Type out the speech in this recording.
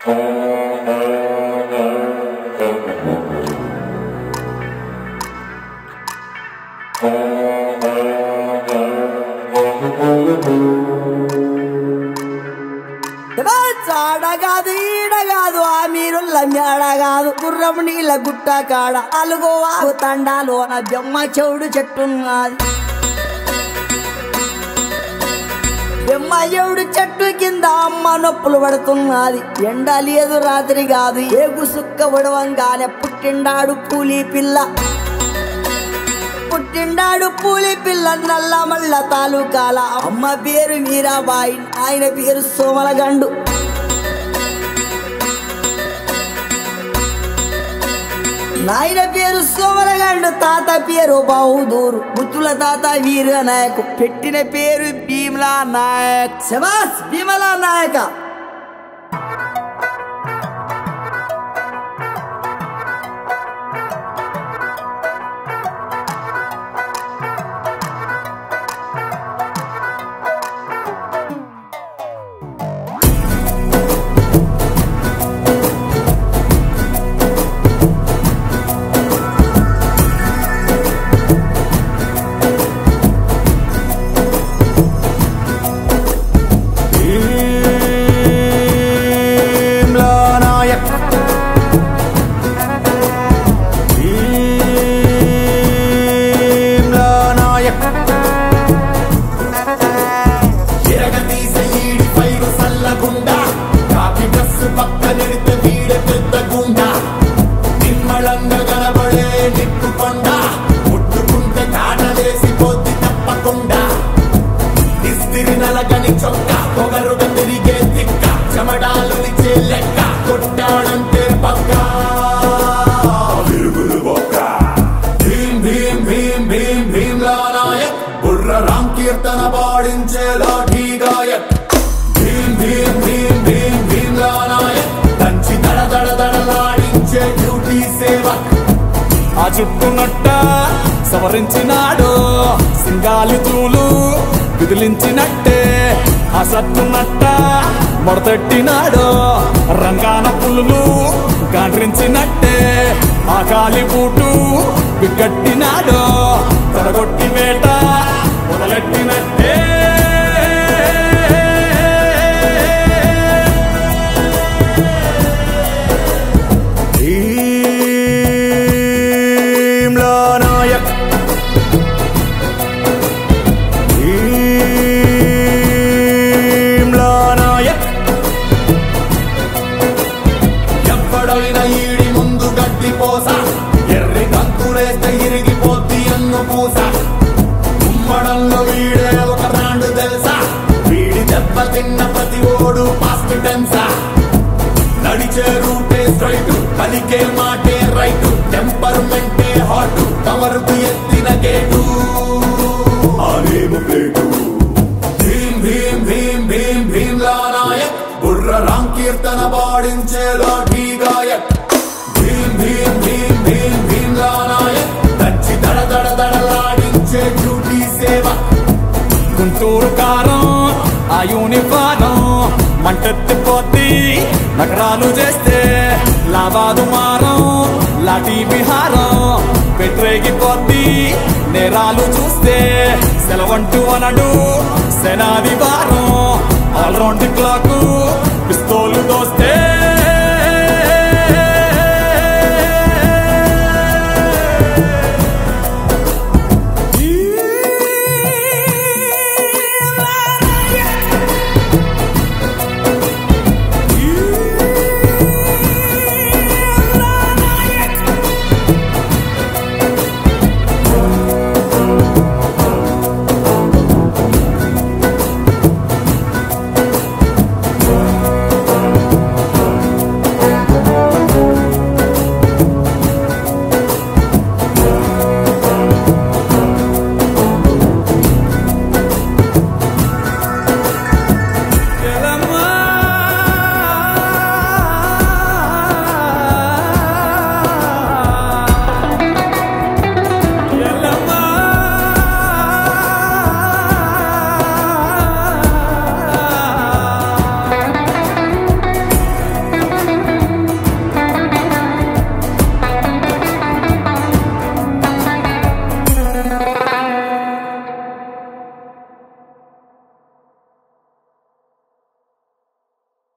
చాడగాదు ఈడగాదు ఆ మీరుల్ల మేడగాదు గుర్రం నీళ్ళ గుట్ట కాడ అలుగోవాగు తండాలోన బెమ్మ చెవుడు చెట్టున్నది బెమ్మ చెవుడు చెట్టు కింద అమ్మ నొప్పులు పడుతున్నది ఎండ లేదు రాత్రి కాదు ఏగు సుక్క ఉడవంగానే పుట్టిండాడు పూలి పిల్ల పుట్టిండాడు పూలి పిల్ల నల్ల మల్ల తాలూకాల అమ్మ పేరు మీరాబాయి ఆయన పేరు సోమలగండు నాయన పేరు సోమలగండు తాత పేరు బహుదూరు ముత్తుల తాత వీర నాయక్ పెట్టిన పేరు భీమలా నాయక్ శబాస్ భీమలా నాయక భీమ్లా నాయక్ భీమ్లా నాయక్ ఎరగదీస ఈడి పైరు సల్లగుండా కాకి డ్రెస్ పక్కనెడితే వీడే పెద్ద గుండా నిమ్మళంగా కనబడే నిప్పుకొండ ముట్టుకుంటే కాటలేసి పోద్ది తప్పకుండా ఇస్తిరి నలగని చొక్క పొగరుగా తిరిగే తిక్క చెమడాలు నిచ్చే లెక్క కొట్టాడంటే పక్క విరుగులు బొక్క భీం భీం భీం భీం భీమ్లా నాయక్ బుర్ర రామ్ కీర్తన పాడించే లాఠీ గాయక్ భీం భీం భీం భీం భీమ్లా నాయక్ దంచి దడ దడ దడలాడించే డ్యూటీ సేవక్ ఆ చుట్టునట్ట సవరించినాడు సింగాలి తూలు విదిలించినట్టే ఆ సత్తునట్ట మొడతెట్టినాడు రంగాన పులులు గాండ్రించినట్టే ఆ కాలి బూటు బిగ్గట్టినాడు తరగొట్టి వేట మొదలెట్టినట్టే భీమ్లా నాయక్ భీమ్లా నాయక్ ఎవ్వడైనా ఈడి ముందు గడ్డి పోస ఎర్రి కంకులేస్తే ఇరిగిపోద్ది అన్ను పూస ఉమ్మడంలో వీడే ఒక బ్రాండ్ తెలుసా వీడి దెబ్బ తిన్న ప్రతి ఓడు పాస్ట్ టెన్సా నడిచే రూటే స్ట్రైట్ పలికే మాటే రైట్ టెంపర్మెంటే హాట్ కవరుకు ఎత్తిన గేటు ఆనేము ప్లేటు భీం భీం భీం భీం భీమ్లా నాయక్ బుర్ర రామ్ కీర్తన పాడించే లాఠీ గాయక్ భీం భీం భీం భీం భీమ్లా నాయక్ దంచి దడ దడ దడలాడించే డ్యూటీ సేవ గుంటూరు కారం ఆ యూనిఫారం మంటెత్తిపోద్ది నగరాలు చేస్తే లావాదు మారం లాఠీ విహారం పెట్టరేగిపోద్ది నేరాలు చూస్తే సెలవంటూ అనడు సెనాది వారం ఆల్రౌండ్ క్లాక్ పిస్తోలు దోస్తే